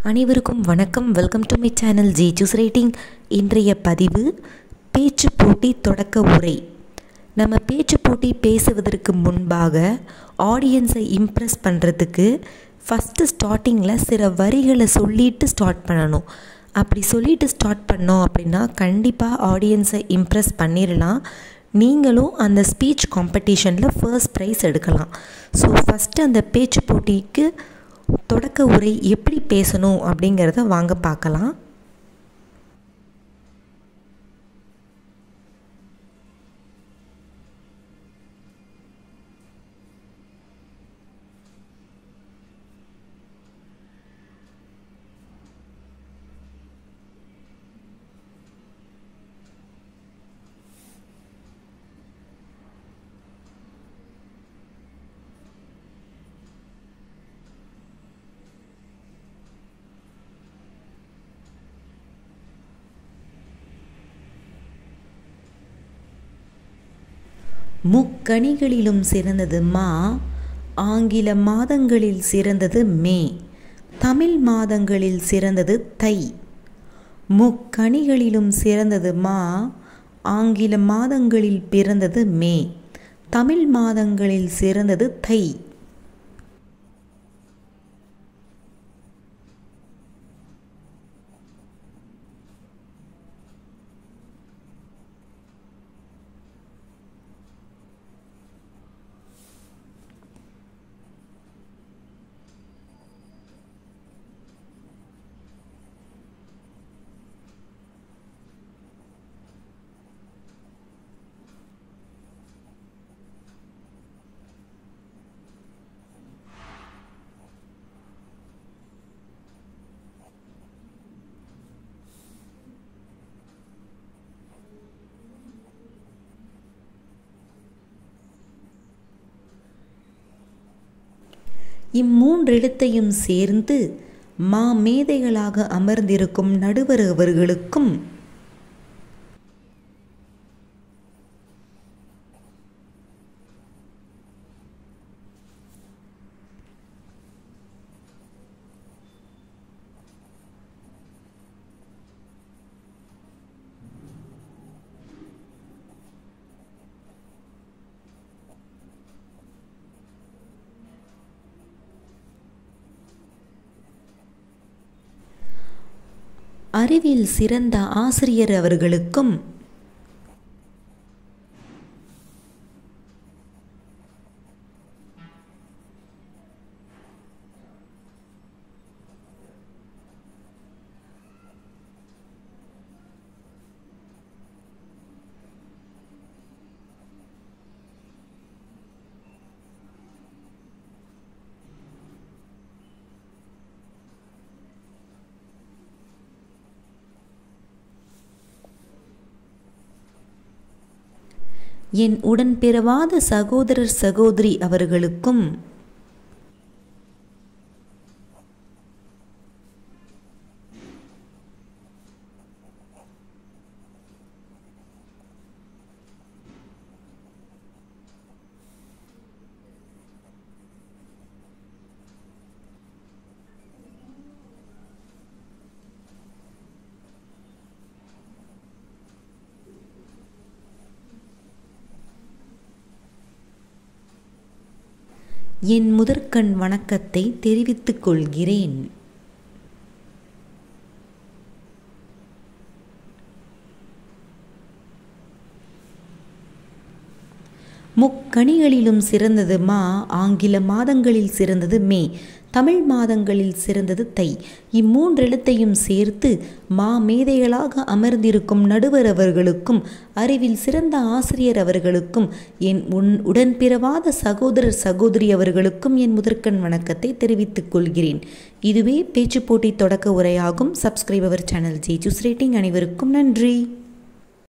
அனைவருக்கும் வணக்கம் welcome to my channel G choose rating இன்றைய பதிவு பேச்சு போட்டி தொடக்க உரை நம்ம பேச்சு போட்டி பேசுவதற்கு முன்பாக ஆடியன்ஸை இம்ப்ரெஸ் பண்ணுறதுக்கு ஃபஸ்ட்டு ஸ்டார்டிங்கில் சில வரிகளை சொல்லிட்டு ஸ்டார்ட் பண்ணணும் அப்படி சொல்லிட்டு ஸ்டார்ட் பண்ணோம் அப்படின்னா கண்டிப்பாக ஆடியன்ஸை இம்ப்ரெஸ் பண்ணிடலாம் நீங்களும் அந்த ஸ்பீச் காம்படிஷனில் ஃபர்ஸ்ட் ப்ரைஸ் எடுக்கலாம் ஸோ ஃபஸ்ட்டு அந்த பேச்சு போட்டிக்கு தொடக்க உரை எப்படி பேசணும் அப்படிங்கிறத வாங்க பார்க்கலாம் முக்கணிகளிலும் சிறந்தது மா ஆங்கில மாதங்களில் சிறந்தது மே தமிழ் மாதங்களில் சிறந்தது தை முக்கணிகளிலும் சிறந்தது மா ஆங்கில மாதங்களில் பிறந்தது மே தமிழ் மாதங்களில் சிறந்தது தை இம்மூன்றெழுத்தையும் சேர்ந்து மா மேதைகளாக அமர்ந்திருக்கும் நடுவர் அவர்களுக்கும் அறிவில் சிறந்த ஆசிரியர் அவர்களுக்கும் என் உடன்பிறவாத சகோதரர் சகோதரி அவர்களுக்கும் என் முதற்கண் வணக்கத்தை தெரிவித்துக் கொள்கிறேன் முக்கணிகளிலும் சிறந்தது மா ஆங்கில மாதங்களில் சிறந்தது மே தமிழ் மாதங்களில் சிறந்தது தை இம்மூன்றெழுத்தையும் சேர்த்து மா மேதைகளாக அமர்ந்திருக்கும் நடுவர் அவர்களுக்கும் அறிவில் சிறந்த ஆசிரியர் அவர்களுக்கும் என் உன் உடன்பிறவாத சகோதரர் சகோதரி அவர்களுக்கும் என் முதற்கண் வணக்கத்தை தெரிவித்துக் கொள்கிறேன் இதுவே பேச்சு போட்டி தொடக்க உரையாகும் சப்ஸ்கிரைப் அவர் சேனல் ஜி ஜூஸ் ரேட்டிங் அனைவருக்கும் நன்றி